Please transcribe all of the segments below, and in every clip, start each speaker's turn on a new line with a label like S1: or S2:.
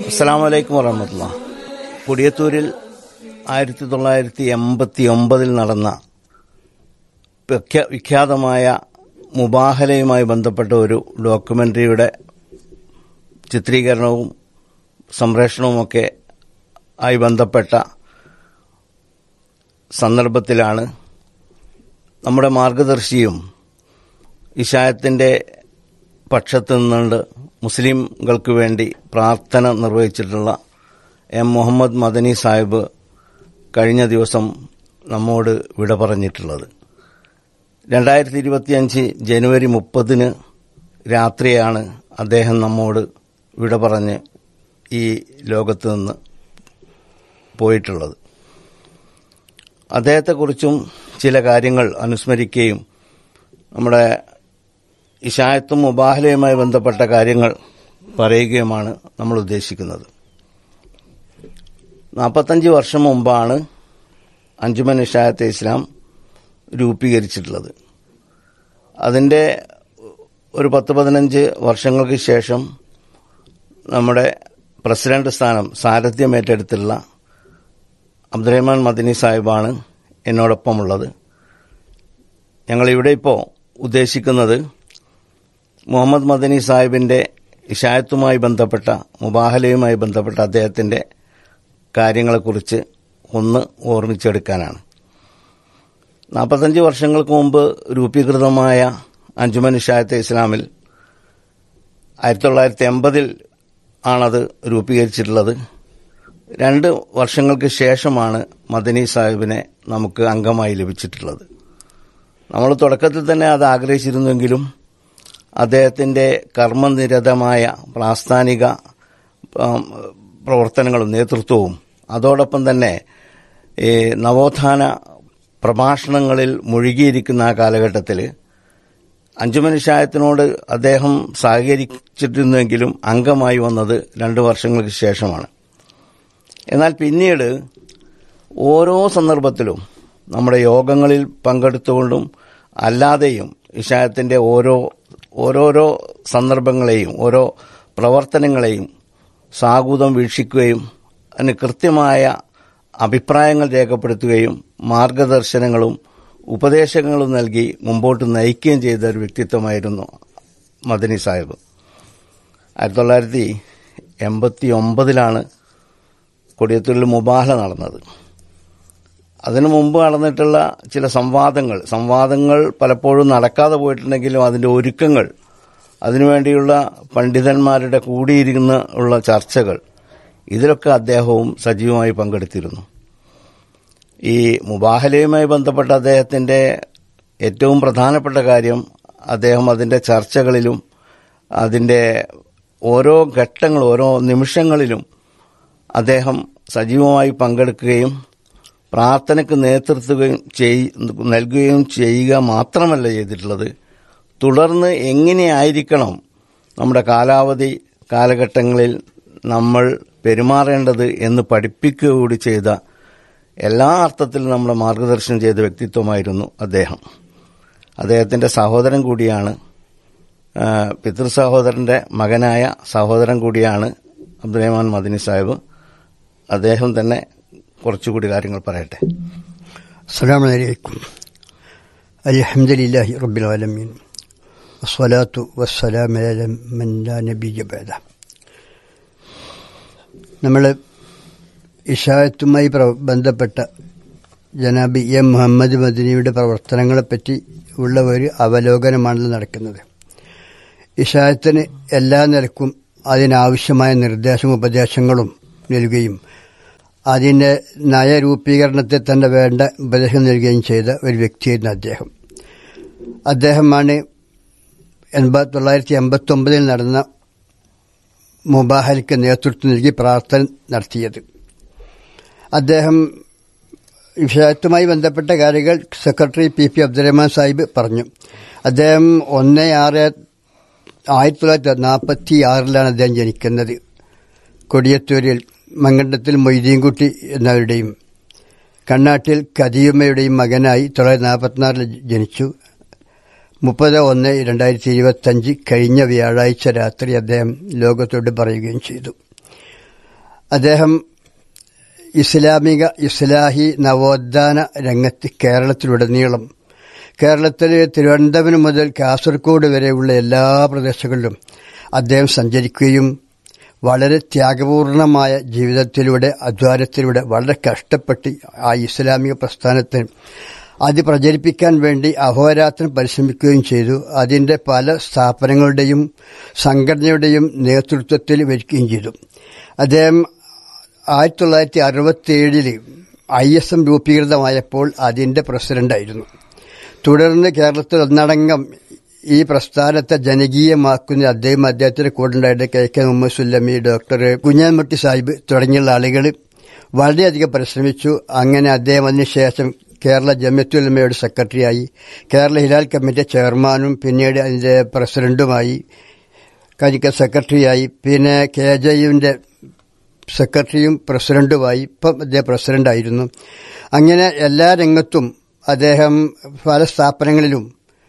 S1: അസ്സാം വലൈക്കും വറഹമത്തുള്ള കൊടിയത്തൂരിൽ ആയിരത്തി തൊള്ളായിരത്തി എൺപത്തി ഒമ്പതിൽ നടന്ന വിഖ്യ- വിഖ്യാതമായ മുബാഹലയുമായി ബന്ധപ്പെട്ട ഒരു ഡോക്യുമെന്ററിയുടെ ചിത്രീകരണവും സംപ്രേഷണവുമൊക്കെ ആയി ബന്ധപ്പെട്ട സന്ദർഭത്തിലാണ് നമ്മുടെ മാർഗദർശിയും ഇഷായത്തിന്റെ പക്ഷത്ത് നിന്നുകൊണ്ട് മുസ്ലിംകൾക്ക് വേണ്ടി പ്രാർത്ഥന നിർവഹിച്ചിട്ടുള്ള എം മുഹമ്മദ് മദനി സാഹിബ് കഴിഞ്ഞ ദിവസം നമ്മോട് വിട പറഞ്ഞിട്ടുള്ളത് രണ്ടായിരത്തി ഇരുപത്തിയഞ്ച് ജനുവരി മുപ്പതിന് രാത്രിയാണ് അദ്ദേഹം നമ്മോട് വിട പറഞ്ഞ് ഈ ലോകത്ത് നിന്ന് പോയിട്ടുള്ളത് അദ്ദേഹത്തെക്കുറിച്ചും ചില കാര്യങ്ങൾ അനുസ്മരിക്കുകയും നമ്മുടെ ഇഷായത്തും മുബാഹലയുമായി ബന്ധപ്പെട്ട കാര്യങ്ങൾ പറയുകയുമാണ് നമ്മൾ ഉദ്ദേശിക്കുന്നത് നാൽപ്പത്തഞ്ച് വർഷം മുമ്പാണ് അഞ്ചുമൻ ഇഷായത്തെ ഇസ്ലാം രൂപീകരിച്ചിട്ടുള്ളത് അതിൻ്റെ ഒരു പത്ത് പതിനഞ്ച് വർഷങ്ങൾക്ക് ശേഷം നമ്മുടെ പ്രസിഡന്റ് സ്ഥാനം സാരഥ്യം ഏറ്റെടുത്തുള്ള അബ്ദുറഹ്മാൻ മദനി സാഹിബാണ് എന്നോടൊപ്പമുള്ളത് ഞങ്ങളിവിടെ ഇപ്പോൾ ഉദ്ദേശിക്കുന്നത് മുഹമ്മദ് മദനി സാഹിബിന്റെ ഇഷായത്തുമായി ബന്ധപ്പെട്ട മുബാഹലയുമായി ബന്ധപ്പെട്ട അദ്ദേഹത്തിന്റെ കാര്യങ്ങളെക്കുറിച്ച് ഒന്ന് ഓർമ്മിച്ചെടുക്കാനാണ് നാൽപ്പത്തഞ്ച് വർഷങ്ങൾക്ക് മുമ്പ് രൂപീകൃതമായ അഞ്ചുമൻ ഇഷായത്തെ ഇസ്ലാമിൽ ആയിരത്തി തൊള്ളായിരത്തി എൺപതിൽ ആണത് രൂപീകരിച്ചിട്ടുള്ളത് രണ്ട് വർഷങ്ങൾക്ക് ശേഷമാണ് മദനി സാഹിബിനെ നമുക്ക് അംഗമായി ലഭിച്ചിട്ടുള്ളത് നമ്മൾ തുടക്കത്തിൽ തന്നെ അത് ആഗ്രഹിച്ചിരുന്നെങ്കിലും അദ്ദേഹത്തിന്റെ കർമ്മനിരതമായ പ്രാസ്ഥാനിക ഉം, പ്രവർത്തനങ്ങളും നേതൃത്വവും അതോടൊപ്പം തന്നെ ഈ നവോത്ഥാന പ്രഭാഷണങ്ങളിൽ മുഴുകിയിരിക്കുന്ന ആ കാലഘട്ടത്തിൽ അഞ്ചുമനുഷ്യായത്തിനോട് അദ്ദേഹം സഹകരിച്ചിരുന്നെങ്കിലും അംഗമായി വന്നത് രണ്ട് വർഷങ്ങൾക്ക് ശേഷമാണ് എന്നാൽ പിന്നീട് ഓരോ സന്ദർഭത്തിലും നമ്മുടെ യോഗങ്ങളിൽ പങ്കെടുത്തുകൊണ്ടും അല്ലാതെയും ഇഷായത്തിന്റെ ഓരോ ഓരോരോ സന്ദർഭങ്ങളെയും ഓരോ പ്രവർത്തനങ്ങളെയും സാഗൂതം വീക്ഷിക്കുകയും അതിന് കൃത്യമായ അഭിപ്രായങ്ങൾ രേഖപ്പെടുത്തുകയും മാർഗദർശനങ്ങളും ഉപദേശങ്ങളും നൽകി മുമ്പോട്ട് നയിക്കുകയും ചെയ്ത ഒരു വ്യക്തിത്വമായിരുന്നു മദനി സാഹിബ് ആയിരത്തി തൊള്ളായിരത്തി എൺപത്തി ഒമ്പതിലാണ് കൊടിയത്തൂരിൽ മുബാഹല നടന്നത് അതിനു മുമ്പ് നടന്നിട്ടുള്ള ചില സംവാദങ്ങൾ സംവാദങ്ങൾ പലപ്പോഴും നടക്കാതെ പോയിട്ടുണ്ടെങ്കിലും അതിന്റെ ഒരുക്കങ്ങൾ അതിനുവേണ്ടിയുള്ള പണ്ഡിതന്മാരുടെ കൂടിയിരുന്ന് ഉള്ള ചർച്ചകൾ ഇതിലൊക്കെ അദ്ദേഹവും സജീവമായി പങ്കെടുത്തിരുന്നു ഈ മുബാഹലയുമായി ബന്ധപ്പെട്ട അദ്ദേഹത്തിന്റെ ഏറ്റവും പ്രധാനപ്പെട്ട കാര്യം അദ്ദേഹം അതിന്റെ ചർച്ചകളിലും അതിന്റെ ഓരോ ഘട്ടങ്ങൾ ഓരോ നിമിഷങ്ങളിലും അദ്ദേഹം സജീവമായി പങ്കെടുക്കുകയും പ്രാർത്ഥനയ്ക്ക് നേതൃത്വം ചെയ് നൽകുകയും ചെയ്യുക മാത്രമല്ല ചെയ്തിട്ടുള്ളത് തുടർന്ന് എങ്ങനെയായിരിക്കണം നമ്മുടെ കാലാവധി കാലഘട്ടങ്ങളിൽ നമ്മൾ പെരുമാറേണ്ടത് എന്ന് പഠിപ്പിക്കുക കൂടി ചെയ്ത എല്ലാ അർത്ഥത്തിലും നമ്മുടെ മാർഗദർശനം ചെയ്ത വ്യക്തിത്വമായിരുന്നു അദ്ദേഹം അദ്ദേഹത്തിന്റെ സഹോദരൻ കൂടിയാണ് ആ, പിതൃ സഹോദരന്റെ മകനായ സഹോദരൻ കൂടിയാണ് അബ്ദുറഹ്മാൻ മദനി സാഹിബ് അദ്ദേഹം തന്നെ കുറച്ചുകൂടി കാര്യങ്ങൾ പറയട്ടെ
S2: السلام عليكم الحمد لله رب العالمين والصلاة والسلام على من لا نبي بعده നമ്മൾ ഇഷായത്തുമായി പ്ര- ബന്ധപ്പെട്ട ജനാബി എം മുഹമ്മദ് മദിനിയുടെ പ്രവർത്തനങ്ങളെപ്പറ്റി ഉള്ള ഒരു അവലോകനമാണല്ലോ നടക്കുന്നത് ഇഷായത്തിന് എല്ലാ നിലക്കും അതിനാവശ്യമായ നിർദ്ദേശവും ഉപദേശങ്ങളും നൽകുകയും അതിന്റെ നയരൂപീകരണത്തിൽ തന്നെ വേണ്ട ഉപദേശം നൽകുകയും ചെയ്ത ഒരു വ്യക്തിയായിരുന്നു അദ്ദേഹം അദ്ദേഹമാണ് എൺപത്തി തൊള്ളായിരത്തി എൺപത്തി ഒമ്പതിൽ നടന്ന മുബാഹലിക്ക് നേതൃത്വം നൽകി പ്രാർത്ഥന നടത്തിയത് അദ്ദേഹം വിഷയത്തുമായി ബന്ധപ്പെട്ട കാര്യങ്ങൾ secretary P P Abdurahman Sahib പറഞ്ഞു അദ്ദേഹം ഒന്ന് ആറ് ആയിരത്തി തൊള്ളായിരത്തി നാൽപ്പത്തി ആറിലാണ് അദ്ദേഹം ജനിക്കുന്നത് കൊടിയത്തൂരിൽ മങ്കണ്ടത്തിൽ മൊയ്തീൻകുട്ടി എന്നവരുടെയും കണ്ണാട്ടിൽ കദിയുമ്മയുടെയും മകനായി തൊള്ളായിരത്തി നാൽപ്പത്തിനാറിൽ ജനിച്ചു മുപ്പത് ഒന്ന് രണ്ടായിരത്തി ഇരുപത്തഞ്ച് കഴിഞ്ഞ വ്യാഴാഴ്ച രാത്രി അദ്ദേഹം ലോകത്തോട് പറയുകയും ചെയ്തു അദ്ദേഹം ഇസ്ലാമിക ഇസ്ലാഹി നവോത്ഥാന രംഗത്ത് കേരളത്തിലുടനീളം കേരളത്തിൽ തിരുവനന്തപുരം മുതൽ കാസർഗോഡ് വരെയുള്ള എല്ലാ പ്രദേശങ്ങളിലും അദ്ദേഹം സഞ്ചരിക്കുകയും വളരെ ത്യാഗപൂർണമായ ജീവിതത്തിലൂടെ അധ്വാനത്തിലൂടെ വളരെ കഷ്ടപ്പെട്ട് ആ ഇസ്ലാമിക പ്രസ്ഥാനത്തിന് അത് പ്രചരിപ്പിക്കാൻ വേണ്ടി അഹോരാത്രം പരിശ്രമിക്കുകയും ചെയ്തു അതിന്റെ പല സ്ഥാപനങ്ങളുടെയും സംഘടനയുടെയും നേതൃത്വത്തിൽ വരികയും ചെയ്തു അദ്ദേഹം ആയിരത്തി തൊള്ളായിരത്തി അറുപത്തി ഏഴില് ഐ എസ് എം രൂപീകൃതമായപ്പോൾ അതിന്റെ പ്രസിഡന്റായിരുന്നു തുടർന്ന് കേരളത്തിൽ ഒന്നടങ്കം ഈ പ്രസ്ഥാനത്തെ ജനകീയമാക്കുന്ന അദ്ദേഹം അദ്ദേഹത്തിന്റെ കൂടെ ഉണ്ടായിട്ട് K K Muhammad Sullami doctor Kunhanmutti Sahib തുടങ്ങിയുള്ള ആളുകൾ വളരെയധികം പരിശ്രമിച്ചു അങ്ങനെ അദ്ദേഹം അതിനുശേഷം കേരള ജമ്യത്തുലമയുടെ സെക്രട്ടറിയായി കേരള ഹിലാൽ കമ്മിറ്റി ചെയർമാനും പിന്നീട് അതിന്റെ പ്രസിഡന്റുമായി കരിക്ക സെക്രട്ടറിയായി പിന്നെ കെ ജെ യുവിന്റെ സെക്രട്ടറിയും പ്രസിഡന്റുമായി ഇപ്പം അദ്ദേഹം പ്രസിഡന്റായിരുന്നു അങ്ങനെ എല്ലാ രംഗത്തും അദ്ദേഹം പല സ്ഥാപനങ്ങളിലും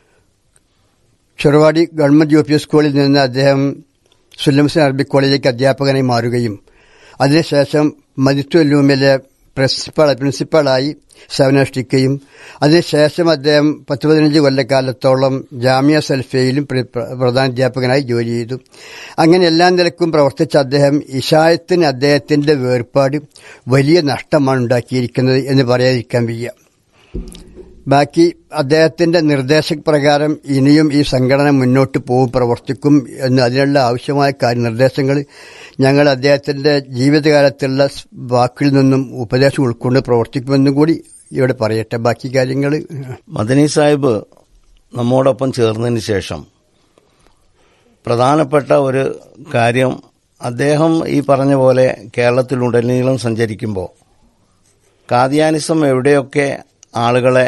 S2: ചെറുവാടി ഗവൺമെന്റ് യു പി സ്കൂളിൽ നിന്ന് അദ്ദേഹം സുല്ലംസൻ അറബിക് കോളേജിലേക്ക് അധ്യാപകനായി മാറുകയും അതിനുശേഷം മദിത്തുല്ലൂമിലെ പ്രിൻസിപ്പൾ പ്രിൻസിപ്പളായി സേവനമനുഷ്ഠിക്കുകയും അതിനുശേഷം അദ്ദേഹം പത്ത് പതിനഞ്ച് കൊല്ലക്കാലത്തോളം ജാമ്യ സൽഫയിലും പ്രധാന അധ്യാപകനായി ജോലി ചെയ്തു അങ്ങനെ എല്ലാ നിലക്കും പ്രവർത്തിച്ച അദ്ദേഹം ഇഷായത്തിന് അദ്ദേഹത്തിന്റെ വേർപാട് വലിയ നഷ്ടമാണ് ഉണ്ടാക്കിയിരിക്കുന്നത് എന്ന് പറയാതിരിക്കാൻ വയ്യ ബാക്കി അദ്ദേഹത്തിന്റെ നിർദ്ദേശപ്രകാരം ഇനിയും ഈ സംഘടന മുന്നോട്ട് പോകും പ്രവർത്തിക്കും എന്ന് അതിനുള്ള ആവശ്യമായ കാര്യ നിർദ്ദേശങ്ങൾ ഞങ്ങൾ അദ്ദേഹത്തിന്റെ ജീവിതകാലത്തുള്ള വാക്കിൽ നിന്നും ഉപദേശം ഉൾക്കൊണ്ട് പ്രവർത്തിക്കുമെന്നും കൂടി ഇവിടെ പറയട്ടെ ബാക്കി കാര്യങ്ങൾ
S1: മദനി സാഹിബ് നമ്മോടൊപ്പം ചേർന്നതിന് ശേഷം പ്രധാനപ്പെട്ട ഒരു കാര്യം അദ്ദേഹം ഈ പറഞ്ഞ പോലെ കേരളത്തിലുടനീളം സഞ്ചരിക്കുമ്പോൾ കാദിയാനിസം എവിടെയൊക്കെ ആളുകളെ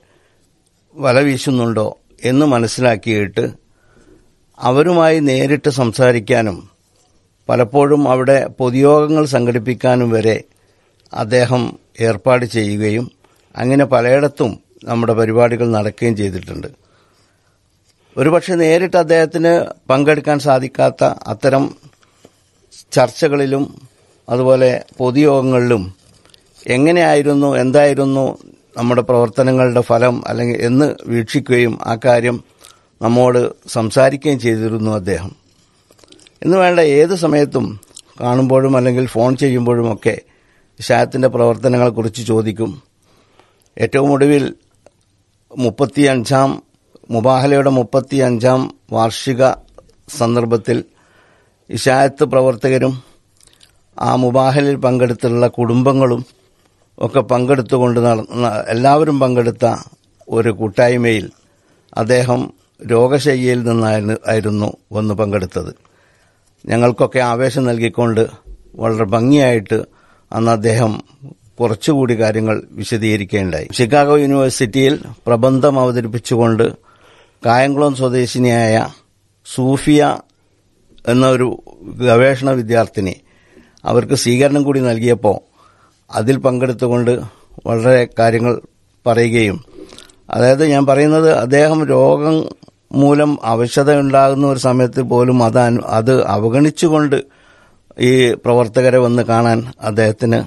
S1: വല വീശുന്നുണ്ടോ എന്ന് മനസ്സിലാക്കിയിട്ട് അവരുമായി നേരിട്ട് സംസാരിക്കാനും പലപ്പോഴും അവിടെ പൊതുയോഗങ്ങൾ സംഘടിപ്പിക്കാനും വരെ അദ്ദേഹം ഏർപ്പാട് ചെയ്യുകയും അങ്ങനെ പലയിടത്തും നമ്മുടെ പരിപാടികൾ നടക്കുകയും ചെയ്തിട്ടുണ്ട് ഒരുപക്ഷെ നേരിട്ട് അദ്ദേഹത്തിന് പങ്കെടുക്കാൻ സാധിക്കാത്ത അത്തരം ചർച്ചകളിലും അതുപോലെ പൊതുയോഗങ്ങളിലും എങ്ങനെയായിരുന്നു എന്തായിരുന്നു നമ്മുടെ പ്രവർത്തനങ്ങളുടെ ഫലം അല്ലെങ്കിൽ എന്ന് വീക്ഷിക്കുകയും ആ കാര്യം നമ്മോട് സംസാരിക്കുകയും ചെയ്തിരുന്നു അദ്ദേഹം എന്ന് വേണ്ട ഏത് സമയത്തും കാണുമ്പോഴും അല്ലെങ്കിൽ ഫോൺ ചെയ്യുമ്പോഴുമൊക്കെ ഷായത്തിൻ്റെ പ്രവർത്തനങ്ങളെക്കുറിച്ച് ചോദിക്കും ഏറ്റവും ഒടുവിൽ മുപ്പത്തി അഞ്ചാം മുബാഹലയുടെ മുപ്പത്തി അഞ്ചാം വാർഷിക സന്ദർഭത്തിൽ ഇഷായത്ത് പ്രവർത്തകരും ആ മുബാഹലിൽ പങ്കെടുത്തുള്ള കുടുംബങ്ങളും ഒക്കെ പങ്കെടുത്തുകൊണ്ട് നടന്ന എല്ലാവരും പങ്കെടുത്ത ഒരു കൂട്ടായ്മയിൽ അദ്ദേഹം രോഗശയ്യയിൽ നിന്നായിരുന്നു ആയിരുന്നു വന്ന് പങ്കെടുത്തത് ഞങ്ങൾക്കൊക്കെ ആവേശം നൽകിക്കൊണ്ട് വളരെ ഭംഗിയായിട്ട് അന്ന് അദ്ദേഹം കുറച്ചുകൂടി കാര്യങ്ങൾ വിശദീകരിക്കുകയുണ്ടായി ഷിക്കാഗോ യൂണിവേഴ്സിറ്റിയിൽ പ്രബന്ധം അവതരിപ്പിച്ചുകൊണ്ട് കായംകുളം സ്വദേശിനിയായ സൂഫിയ എന്ന ഒരു ഗവേഷണ വിദ്യാർത്ഥിനി അവർക്ക് സ്വീകരണം കൂടി നൽകിയപ്പോൾ അതിൽ പങ്കെടുത്തുകൊണ്ട് വളരെ കാര്യങ്ങൾ പറയുകയും അതായത് ഞാൻ പറയുന്നത് അദ്ദേഹം രോഗം മൂലം അവശത ഉണ്ടാകുന്ന ഒരു സമയത്ത് പോലും അത് അത് അവഗണിച്ചുകൊണ്ട് ഈ പ്രവർത്തകരെ വന്ന് കാണാൻ അദ്ദേഹത്തിന്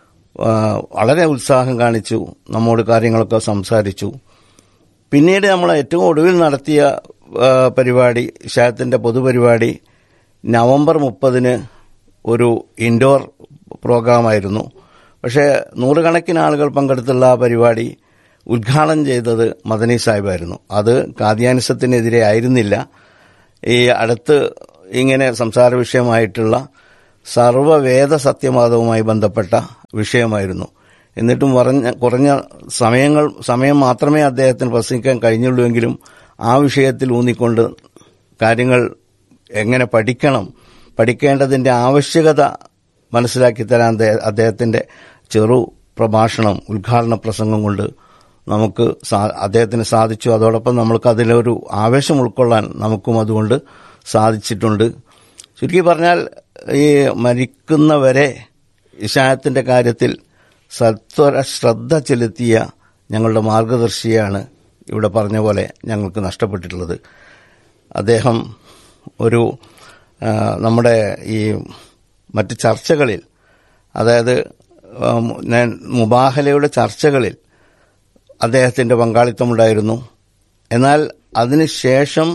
S1: വളരെ ഉത്സാഹം കാണിച്ചു നമ്മോട് കാര്യങ്ങളൊക്കെ സംസാരിച്ചു പിന്നീട് നമ്മൾ ഏറ്റവും ഒടുവിൽ നടത്തിയ പരിപാടി ഷായത്തിൻ്റെ പൊതുപരിപാടി നവംബർ മുപ്പതിന് ഒരു ഇൻഡോർ പ്രോഗ്രാമായിരുന്നു പക്ഷേ നൂറുകണക്കിന് ആളുകൾ പങ്കെടുത്തുള്ള ആ പരിപാടി ഉദ്ഘാടനം ചെയ്തത് മദനി സാഹിബായിരുന്നു അത് കാദ്യാനിസത്തിനെതിരെ ആയിരുന്നില്ല ഈ അടുത്ത് ഇങ്ങനെ സംസാര വിഷയമായിട്ടുള്ള സർവവേദ സത്യവാദവുമായി ബന്ധപ്പെട്ട വിഷയമായിരുന്നു എന്നിട്ടും പറഞ്ഞ കുറഞ്ഞ സമയങ്ങൾ സമയം മാത്രമേ അദ്ദേഹത്തിന് പ്രസംഗിക്കാൻ കഴിഞ്ഞുള്ളൂവെങ്കിലും ആ വിഷയത്തിൽ ഊന്നിക്കൊണ്ട് കാര്യങ്ങൾ എങ്ങനെ പഠിക്കണം പഠിക്കേണ്ടതിന്റെ ആവശ്യകത മനസ്സിലാക്കി തരാൻ അദ്ദേഹത്തിന്റെ ചെറു പ്രഭാഷണം ഉദ്ഘാടന പ്രസംഗം കൊണ്ട് നമുക്ക് അദ്ദേഹത്തിന് സാധിച്ചു അതോടൊപ്പം നമ്മൾക്ക് അതിലൊരു ആവേശം ഉൾക്കൊള്ളാൻ നമുക്കും അതുകൊണ്ട് സാധിച്ചിട്ടുണ്ട് ചുരുക്കി പറഞ്ഞാൽ ഈ മരിക്കുന്നവരെ ഇഷായത്തിന്റെ കാര്യത്തിൽ സത്വര ശ്രദ്ധ ചെലുത്തിയ ഞങ്ങളുടെ മാർഗദർശിയാണ് ഇവിടെ പറഞ്ഞ പോലെ ഞങ്ങൾക്ക് നഷ്ടപ്പെട്ടിട്ടുള്ളത് അദ്ദേഹം ഒരു നമ്മുടെ ഈ മറ്റ് ചർച്ചകളിൽ അതായത് ഉം, ഞാൻ മുബാഹലയുടെ ചർച്ചകളിൽ അദ്ദേഹത്തിന്റെ പങ്കാളിത്തമുണ്ടായിരുന്നു എന്നാൽ അതിനുശേഷം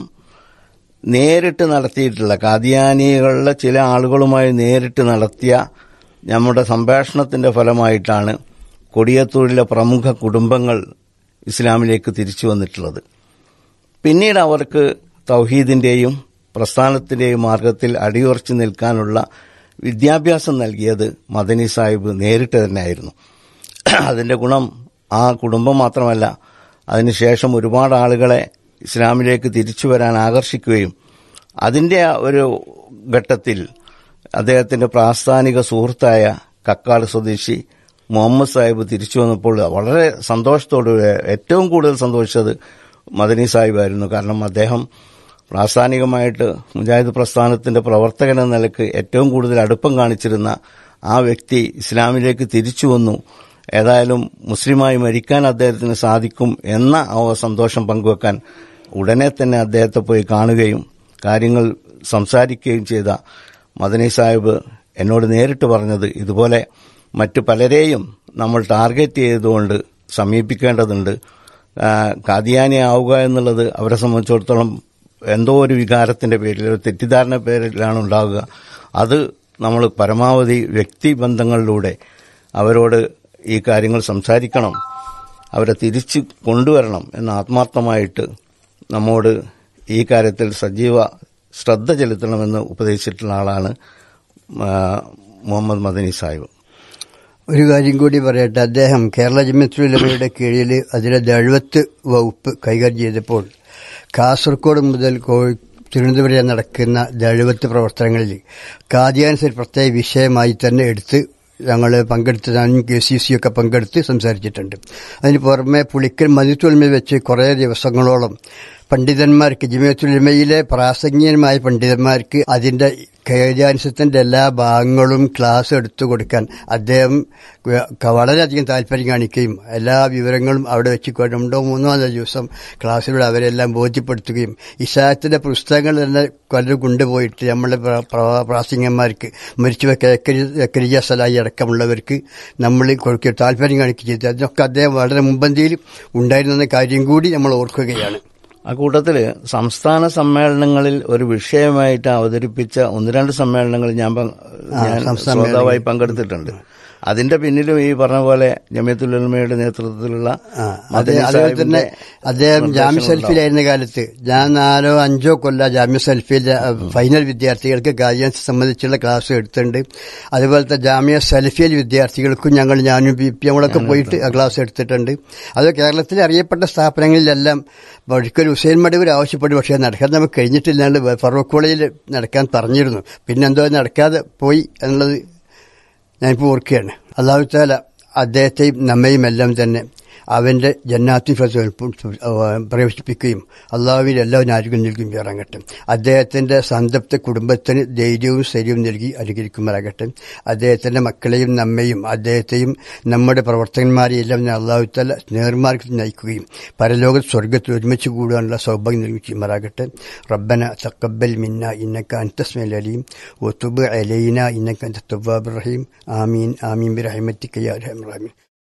S1: നേരിട്ട് നടത്തിയിട്ടുള്ള കാദിയാനികളുടെ ചില ആളുകളുമായി നേരിട്ട് നടത്തിയ നമ്മുടെ സംഭാഷണത്തിന്റെ ഫലമായിട്ടാണ് കൊടിയത്തൂരിലെ പ്രമുഖ കുടുംബങ്ങൾ ഇസ്ലാമിലേക്ക് തിരിച്ചു വന്നിട്ടുള്ളത് പിന്നീട് അവർക്ക് തൗഹീദിന്റെയും പ്രസ്ഥാനത്തിന്റെയും മാർഗത്തിൽ അടിയുറച്ചു നിൽക്കാനുള്ള വിദ്യാഭ്യാസം നൽകിയത് മദനി സാഹിബ് നേരിട്ട് തന്നെയായിരുന്നു അതിന്റെ ഗുണം ആ കുടുംബം മാത്രമല്ല അതിനുശേഷം ഒരുപാട് ആളുകളെ ഇസ്ലാമിലേക്ക് തിരിച്ചു വരാൻ ആകർഷിക്കുകയും അതിന്റെ ആ ഒരു ഘട്ടത്തിൽ അദ്ദേഹത്തിന്റെ പ്രാസ്ഥാനിക സുഹൃത്തായ കക്കാട് സ്വദേശി മുഹമ്മദ് സാഹിബ് തിരിച്ചു വന്നപ്പോൾ വളരെ സന്തോഷത്തോടെ ഏറ്റവും കൂടുതൽ സന്തോഷിച്ചത് മദനി സാഹിബായിരുന്നു കാരണം അദ്ദേഹം പ്രാസ്ഥാനികമായിട്ട് മുജാഹിദ് പ്രസ്ഥാനത്തിന്റെ പ്രവർത്തകൻ എന്ന നിലക്ക് ഏറ്റവും കൂടുതൽ അടുപ്പം കാണിച്ചിരുന്ന ആ വ്യക്തി ഇസ്ലാമിലേക്ക് തിരിച്ചു വന്നു ഏതായാലും മുസ്ലിമായി മരിക്കാൻ അദ്ദേഹത്തിന് സാധിക്കും എന്ന ആ സന്തോഷം പങ്കുവെക്കാൻ ഉടനെ തന്നെ അദ്ദേഹത്തെ പോയി കാണുകയും കാര്യങ്ങൾ സംസാരിക്കുകയും ചെയ്ത മദനി സാഹിബ് എന്നോട് നേരിട്ട് പറഞ്ഞത് ഇതുപോലെ മറ്റു പലരെയും നമ്മൾ ടാർഗറ്റ് ചെയ്തുകൊണ്ട് സമീപിക്കേണ്ടതുണ്ട് ആ, കാദിയാനി ആവുക എന്നുള്ളത് അവരെ സംബന്ധിച്ചിടത്തോളം എന്തോ ഒരു വികാരത്തിന്റെ പേരിൽ ഒരു തെറ്റിദ്ധാരണ പേരിലാണ് ഉണ്ടാവുക അത് നമ്മൾ പരമാവധി വ്യക്തിബന്ധങ്ങളിലൂടെ അവരോട് ഈ കാര്യങ്ങൾ സംസാരിക്കണം അവരെ തിരിച്ചു കൊണ്ടുവരണം എന്ന് ആത്മാർത്ഥമായിട്ട് നമ്മോട് ഈ കാര്യത്തിൽ സജീവ ശ്രദ്ധ ചെലുത്തണമെന്ന് ഉപദേശിച്ചിട്ടുള്ള ആളാണ് ആ, മുഹമ്മദ് മദനി സാഹിബ്
S2: ഒരു കാര്യം കൂടി പറയട്ടെ അദ്ദേഹം കേരള ജമ്യത്തുലമയുടെ കീഴിൽ അതിലെ ദഴുവത്ത് വകുപ്പ് കൈകാര്യം ചെയ്തപ്പോൾ കാസർഗോഡ് മുതൽ കോഴി തിരുവനന്തപുരം വരെ നടക്കുന്ന ദഴുവത്ത് പ്രവർത്തനങ്ങളിൽ കാദ്യാൻസ് ഒരു പ്രത്യേക വിഷയമായി തന്നെ എടുത്ത് ഞങ്ങൾ പങ്കെടുത്ത് ഞാനും കെ സി സി ഒക്കെ പങ്കെടുത്ത് സംസാരിച്ചിട്ടുണ്ട് അതിന് പുറമെ പുളിക്കൽ മതിത്തുൽമയിൽ വെച്ച് കുറേ ദിവസങ്ങളോളം പണ്ഡിതന്മാർക്ക് ജമിയത്തുൽമയിലെ പ്രാസംഗികന്മായ പണ്ഡിതന്മാർക്ക് അതിന്റെ കൈകാര്യത്തിന്റെ എല്ലാ ഭാഗങ്ങളും ക്ലാസ് എടുത്തു കൊടുക്കാൻ അദ്ദേഹം ക- വളരെയധികം താല്പര്യം കാണിക്കുകയും എല്ലാ വിവരങ്ങളും അവിടെ വെച്ച് കൊണ്ട് രണ്ടോ മൂന്നോ നാലോ ദിവസം ക്ലാസ്സിലൂടെ അവരെല്ലാം ബോധ്യപ്പെടുത്തുകയും ഇഷായത്തിന്റെ പുസ്തകങ്ങൾ തന്നെ കൊല്ലം കൊണ്ടുപോയിട്ട് നമ്മളെ പ്ര- പ്ര- പ്രാസംഗികന്മാർക്ക് മരിച്ചുപോയ കക്കരിജ സലായി അടക്കമുള്ളവർക്ക് നമ്മൾ കൊടുക്കുക താല്പര്യം കാണിക്കുകയും ചെയ്തു അതിനൊക്കെ അദ്ദേഹം വളരെ മുമ്പന്തിയിൽ ഉണ്ടായിരുന്ന കാര്യം കൂടി നമ്മൾ ഓർക്കുകയാണ്
S1: ആ കൂട്ടത്തില് സംസ്ഥാന സമ്മേളനങ്ങളിൽ ഒരു വിഷയമായിട്ട് അവതരിപ്പിച്ച ഒന്ന് രണ്ട് സമ്മേളനങ്ങളിൽ ഞാൻ പങ്ക്- ഞാൻ
S2: സംസ്ഥാന
S1: ശ്രോതാവായി പങ്കെടുത്തിട്ടുണ്ട് അതിന്റെ പിന്നിലും ഈ പറഞ്ഞ പോലെ ജമിയത്തുലമയുടെ നേതൃത്വത്തിലുള്ള
S2: ആ,
S1: മദനി
S2: അതെ അതുപോലെ തന്നെ
S1: സാഹിബിന്റെ
S2: അദ്ദേഹം ജാമ്യ
S1: നിർദ്ദേശം
S2: സെൽഫിയിലായിരുന്ന കാലത്ത് ഞാൻ നാലോ അഞ്ചോ കൊല്ല ജാമ്യ സെൽഫിയിൽ ഫൈനൽ വിദ്യാർത്ഥികൾക്ക് ഗായൻസ് സംബന്ധിച്ചുള്ള ക്ലാസ് എടുത്തിട്ടുണ്ട് അതുപോലത്തെ ജാമ്യ സെൽഫിയൽ വിദ്യാർത്ഥികൾക്കും ഞങ്ങൾ ഞാനും ബി പി നമ്മളൊക്കെ പോയിട്ട് ആ ക്ലാസ് എടുത്തിട്ടുണ്ട് അത് കേരളത്തിലെ അറിയപ്പെട്ട സ്ഥാപനങ്ങളിലെല്ലാം ഒരിക്കൽ ഹുസൈൻ മടവൂർ ആവശ്യപ്പെട്ടു പക്ഷേ നടക്കാൻ നമുക്ക് കഴിഞ്ഞിട്ടില്ലാണ്ട് ഫറൂഖ് കോളേജിൽ നടക്കാൻ പറഞ്ഞിരുന്നു പിന്നെന്തോ നടക്കാതെ പോയി എന്നുള്ളത് ഞാനിപ്പോൾ ഓർക്കുകയാണ് അള്ളാഹു താല അദ്ദേഹത്തെയും നമ്മയും എല്ലാം തന്നെ അവന്റെ ജന്നാത്തി ഫസൽ പ്രവേശിപ്പിക്കുകയും അള്ളാഹുവിൽ എല്ലാവരും ആരോഗ്യം നൽകുകയും ഇറങ്ങട്ടെ അദ്ദേഹത്തിന്റെ സന്തപ്ത കുടുംബത്തിന് ധൈര്യവും ശരിയും നൽകി അനുകരിക്കുമാറാകട്ടെ അദ്ദേഹത്തിന്റെ മക്കളെയും നമ്മയും അദ്ദേഹത്തെയും നമ്മുടെ പ്രവർത്തകന്മാരെയും എല്ലാം അള്ളാഹു താല നേർമാർഗത്തിൽ നയിക്കുകയും പരലോക സ്വർഗത്തിൽ ഒരുമിച്ച് കൂടുവാനുള്ള സൗഭാഗ്യം നൽകി ചെയ്യുമാറാകട്ടെ റബ്ബന തക്കബൽ മിന്ന ഇന്നക്ക അൻതസ്മൽ അലീം وتب علينا إنك أنت التواب الرحيم آمين آمين برحمتك يا أرحم الراحمين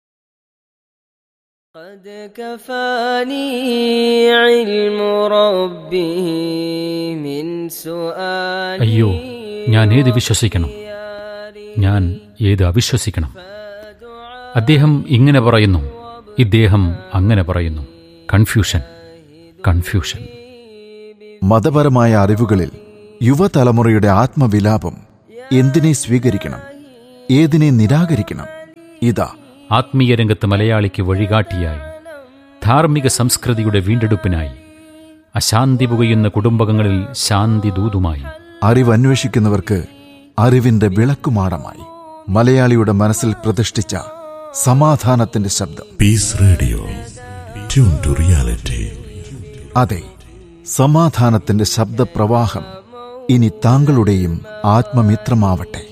S3: قد كفاني علم ربه من سؤالي
S4: അയ്യോ ഞാൻ ഏത് വിശ്വസിക്കണം ഞാൻ ഏത് അവിശ്വസിക്കണം അദ്ദേഹം ഇങ്ങനെ പറയുന്നു ഇദ്ദേഹം അങ്ങനെ പറയുന്നു കൺഫ്യൂഷൻ കൺഫ്യൂഷൻ
S5: മതപരമായ അറിവുകളിൽ യുവതലമുറയുടെ ആത്മവിലാപം എന്തിനെ സ്വീകരിക്കണം ഏതിനെ നിരാകരിക്കണം ഇതാ
S4: ആത്മീയ രംഗത്ത് മലയാളിക്ക് വഴികാട്ടിയായി ധാർമ്മിക സംസ്കൃതിയുടെ വീണ്ടെടുപ്പിനായി അശാന്തി പുകയുന്ന കുടുംബങ്ങളിൽ ശാന്തി ദൂതുമായി
S5: അറിവന്വേഷിക്കുന്നവർക്ക് അറിവിന്റെ വിളക്കുമാടമായി മലയാളിയുടെ മനസ്സിൽ പ്രതിഷ്ഠിച്ച സമാധാനത്തിന്റെ ശബ്ദം
S6: Peace Radio. Tune to reality.
S5: അതെ സമാധാനത്തിന്റെ ശബ്ദപ്രവാഹം ഇനി താങ്കളുടെയും ആത്മമിത്രമാവട്ടെ